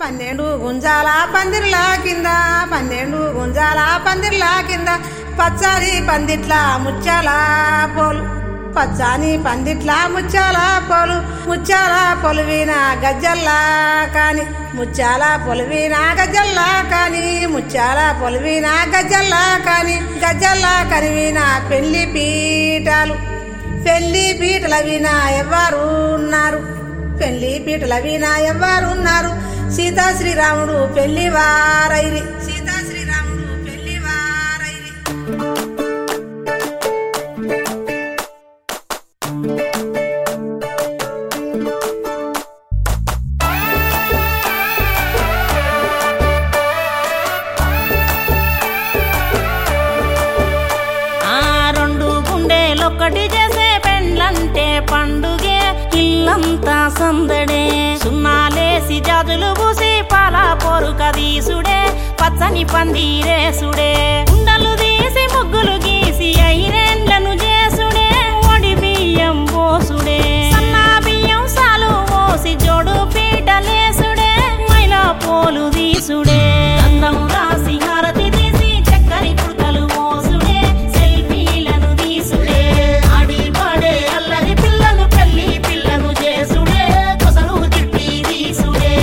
పన్నెండు గుంజాల పందిర్ల కింద పన్నెండు గుంజాల పందిర్ల కింద పచ్చని పందిట్ల ముచ్చాల పోలు పచ్చని పందిట్ల ముచ్చాల పోలు ముచ్చాల పొలివిన గజ్జల్లా కాని ముచ్చాల పొలివిన గజ్జల్లా కాని ముచ్చాల పొలివిన గజ్జల్లా కాని గజ్జల్లా కనివిన పెళ్లి పీటాలు పెళ్లి పీటల వినా ఎవరు ఉన్నారు పెళ్లి పీటల వినా ఎవరు ఉన్నారు సీతా శ్రీరాముడు పెళ్లి వారైరి సీతా శ్రీరాముడు పెళ్లి వారైరి ఆ రెండు గుండెలొక్కటి చేసే పెండ్లంటే పండుగే ఇల్లంతా సందడే సున్నాలేసి జాజులు పూసి పాల పొరుక దీసుడే పచ్చని పందిరేసుడే ఉండలు తీసి ముగ్గులు గీసి ఐరెండ్లను చేసుడే ఒడి బియ్యం పోసుడే సన్నా బియ్యం సాలు పోసి జోడు పీటలేసుడే మైలా పోలు దీసుడే గంధం రాసి హారతి తీసి చక్కని కుర్తలు మోసుడే సెల్ఫీలను తీసుడే ఆడి పాడే అల్లరి పిల్లలు పెళ్లి పిల్లను చేసుడే కొసలు తిప్పి తీసుడే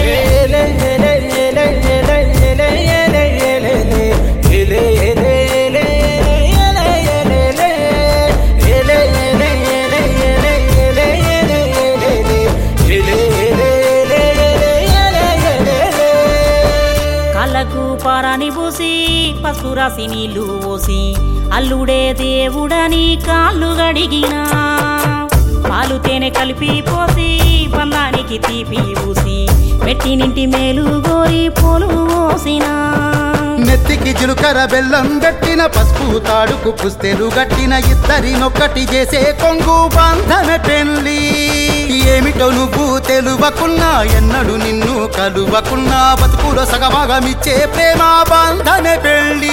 కళ్ళకు పారాని పూసి పసుపు రాసి నీళ్లు పోసి అల్లుడే దేవుడని కాళ్ళు గడిగినా పాలు తేనె కలిపి పోసి పల్లానికి తీపి పూసి పెట్టినింటి మేలు గోరి పోలు పోసినా నెత్తికి చిలుకర బెల్లం గట్టిన పసుపు తాడుకు పుస్తెలు గట్టిన ఇద్దరి నొక్కటి చేసే కొంగు బంధన పెళ్ళి ఏమిటో నువ్వు తెలువకున్నా ఎన్నడు నిన్ను కలువకున్నా బతుకులో సగభాగమిచ్చే ప్రేమ బంధన పెళ్ళి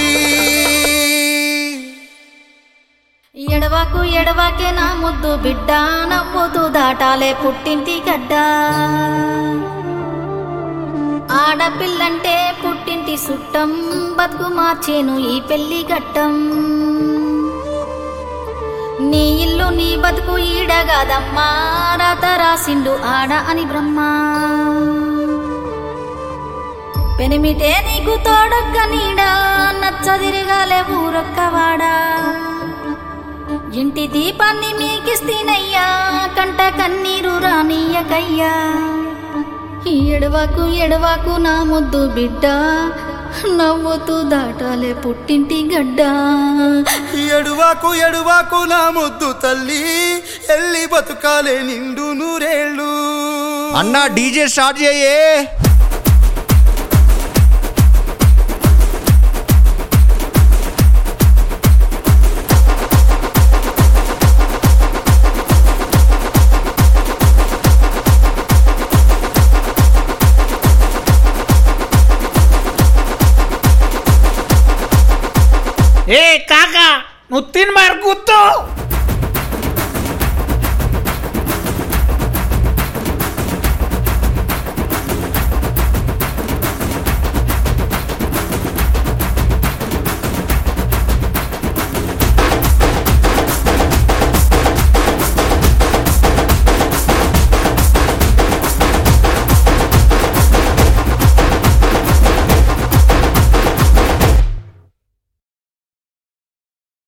ఎడవాకు ఎడవాకే నా ముద్దు బిడ్డ నవ్వుతూ దాటాలే పుట్టింటి గడ్డ ఆడపిల్లంటే పుట్టింటి సుట్టం బతుకు మార్చేను ఈ పెళ్లి గట్టం నీ ఇల్లు నీ బతుకు ఈడగాదమ్మా రాత రాసిండు ఆడ అని బ్రహ్మ పెనిమిటే నీకు తోడొక్క నీడా నచ్చదిరగాలే ఊరొక్కవాడా ఇంటి దీపాన్ని మీకిస్తేనయ్యా కంట కన్నీరు రానియకయ్యా ఎడవాకు ఎడవాకు నా ముద్దు బిడ్డ నవ్వుతూ దాటాలే పుట్టింటి గడ్డ ఎడువాకు ఎడువాకు నా ముద్దు తల్లి ఎల్లి బతుకాలే నిండు నూరేళ్ళు అన్నా డీజే స్టార్ట్ చేయే ఏ కాక నువ్వు తిని మరి గుర్తు